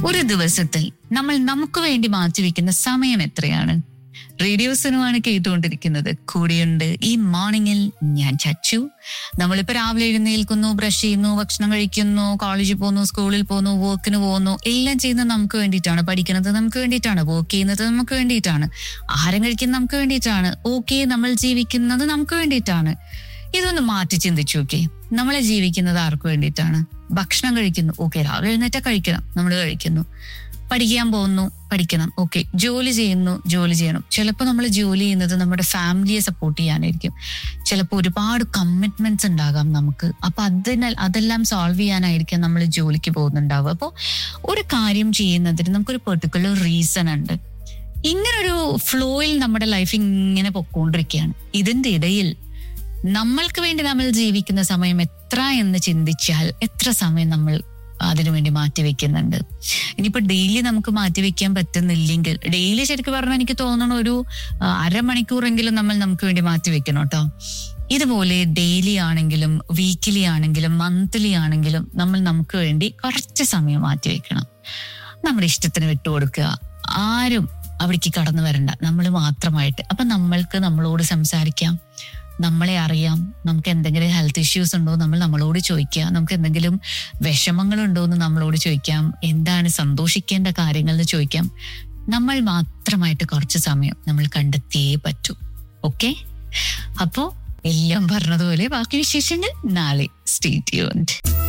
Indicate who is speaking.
Speaker 1: ഒരു ദിവസത്തിൽ നമ്മൾ നമുക്ക് വേണ്ടി മാറ്റിവെക്കുന്ന സമയം എത്രയാണ് റേഡിയോസിനുമാണ് കേട്ടുകൊണ്ടിരിക്കുന്നത് കൂടെയുണ്ട് ഈ മോർണിംഗിൽ ഞാൻ ചച്ചു നമ്മളിപ്പോ രാവിലെ എഴുന്നേൽക്കുന്നു ബ്രഷ് ചെയ്യുന്നു ഭക്ഷണം കഴിക്കുന്നു കോളേജിൽ പോകുന്നു സ്കൂളിൽ പോകുന്നു വർക്കിന് പോകുന്നു എല്ലാം ചെയ്യുന്നത് നമുക്ക് വേണ്ടിയിട്ടാണ് പഠിക്കുന്നത് നമുക്ക് വേണ്ടിയിട്ടാണ് വർക്ക് ചെയ്യുന്നത് നമുക്ക് വേണ്ടിയിട്ടാണ് ആഹാരം കഴിക്കുന്നത് നമുക്ക് വേണ്ടിയിട്ടാണ് ഓക്കെ നമ്മൾ ജീവിക്കുന്നത് നമുക്ക് വേണ്ടിയിട്ടാണ് ഇതൊന്ന് മാറ്റി ചിന്തിച്ചു നോക്കേ നമ്മളെ ജീവിക്കുന്നത് ആർക്ക് വേണ്ടിയിട്ടാണ് ഭക്ഷണം കഴിക്കുന്നു ഓക്കെ രാവിലെ എഴുന്നേറ്റ കഴിക്കണം നമ്മൾ കഴിക്കുന്നു പഠിക്കാൻ പോകുന്നു പഠിക്കണം ഓക്കെ ജോലി ചെയ്യുന്നു ജോലി ചെയ്യണം ചിലപ്പോൾ നമ്മൾ ജോലി ചെയ്യുന്നത് നമ്മുടെ ഫാമിലിയെ സപ്പോർട്ട് ചെയ്യാനായിരിക്കും ചിലപ്പോൾ ഒരുപാട് കമ്മിറ്റ്മെന്റ്സ് ഉണ്ടാകാം നമുക്ക് അപ്പൊ അതിനാൽ അതെല്ലാം സോൾവ് ചെയ്യാനായിരിക്കും നമ്മൾ ജോലിക്ക് പോകുന്നുണ്ടാവുക അപ്പോൾ ഒരു കാര്യം ചെയ്യുന്നതിന് നമുക്കൊരു പെർട്ടിക്കുലർ റീസൺ ഉണ്ട് ഇങ്ങനൊരു ഫ്ലോയിൽ നമ്മുടെ ലൈഫ് ഇങ്ങനെ പൊക്കോണ്ടിരിക്കുകയാണ് ഇതിന്റെ ഇടയിൽ നമ്മൾക്ക് വേണ്ടി നമ്മൾ ജീവിക്കുന്ന സമയം എത്ര എന്ന് ചിന്തിച്ചാൽ എത്ര സമയം നമ്മൾ അതിനുവേണ്ടി മാറ്റിവെക്കുന്നുണ്ട് ഇനിയിപ്പോ ഡെയിലി നമുക്ക് മാറ്റിവെക്കാൻ പറ്റുന്നില്ലെങ്കിൽ ഡെയിലി ശരിക്കും പറഞ്ഞാൽ എനിക്ക് തോന്നണ ഒരു ആ, അരമണിക്കൂറെങ്കിലും നമ്മൾ നമുക്ക് വേണ്ടി മാറ്റിവെക്കണം കേട്ടോ ഇതുപോലെ ഡെയിലി ആണെങ്കിലും വീക്കിലി ആണെങ്കിലും മന്ത്ലി ആണെങ്കിലും നമ്മൾ നമുക്ക് വേണ്ടി കുറച്ച് സമയം മാറ്റിവെക്കണം നമ്മുടെ ഇഷ്ടത്തിന് വിട്ടുകൊടുക്കുക ആരും അവിടേക്ക് കടന്നു വരണ്ട നമ്മൾ മാത്രമായിട്ട് അപ്പൊ നമ്മൾക്ക് നമ്മളോട് സംസാരിക്കാം നമ്മളെ അറിയാം നമുക്ക് എന്തെങ്കിലും ഹെൽത്ത് ഇഷ്യൂസ് ഉണ്ടോ നമ്മൾ നമ്മളോട് ചോദിക്കുക നമുക്ക് എന്തെങ്കിലും വിഷമങ്ങളുണ്ടോ എന്ന് നമ്മളോട് ചോദിക്കാം എന്താണ് സന്തോഷിക്കേണ്ട കാര്യങ്ങൾ എന്ന് ചോദിക്കാം നമ്മൾ മാത്രമായിട്ട് കുറച്ച് സമയം നമ്മൾ കണ്ടെത്തിയേ പറ്റൂ ഓക്കെ അപ്പോ എല്ലാം പറഞ്ഞതുപോലെ ബാക്കി വിശേഷങ്ങൾ നാളെ സ്റ്റേ ട്യൂൺഡ്